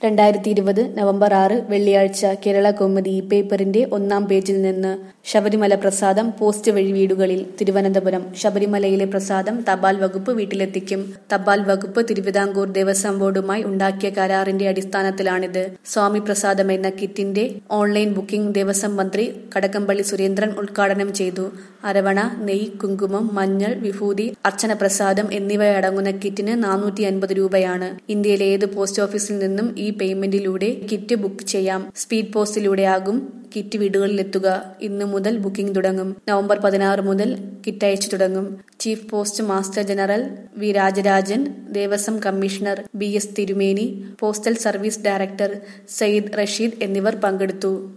രണ്ടായിരത്തി ഇരുപത് നവംബർ ആറ് വെള്ളിയാഴ്ച കേരള കൗമുദി പേപ്പറിന്റെ ഒന്നാം പേജിൽ നിന്ന് ശബരിമല പ്രസാദം പോസ്റ്റ് വഴി വീടുകളിൽ തിരുവനന്തപുരം ശബരിമലയിലെ പ്രസാദം തപാൽ വകുപ്പ് വീട്ടിലെത്തിക്കും തപാൽ വകുപ്പ് തിരുവിതാംകൂർ ദേവസ്വം ബോർഡുമായി ഉണ്ടാക്കിയ കരാറിന്റെ അടിസ്ഥാനത്തിലാണിത് സ്വാമി പ്രസാദം എന്ന കിറ്റിന്റെ ഓൺലൈൻ ബുക്കിംഗ് ദേവസ്വം മന്ത്രി കടകംപള്ളി സുരേന്ദ്രൻ ഉദ്ഘാടനം ചെയ്തു അരവണ നെയ് കുങ്കുമം മഞ്ഞൾ വിഭൂതി അർച്ചന പ്രസാദം എന്നിവയടങ്ങുന്ന കിറ്റിന് നാനൂറ്റി അൻപത് രൂപയാണ് ഇന്ത്യയിലെ ഏത് പോസ്റ്റ് ഓഫീസിൽ നിന്നും ഈ പേയ്മെന്റിലൂടെ കിറ്റ് ബുക്ക് ചെയ്യാം സ്പീഡ് പോസ്റ്റിലൂടെയാകും കിറ്റ് വീടുകളിലെത്തുക ഇന്നു മുതൽ ബുക്കിംഗ് തുടങ്ങും നവംബർ പതിനാറ് മുതൽ കിറ്റ് അയച്ചു തുടങ്ങും chief postmaster general V Rajarajan Devaswom commissioner B S Thirumeni postal service director Sayyid Rasheed എന്നിവർ പങ്കെടുത്തു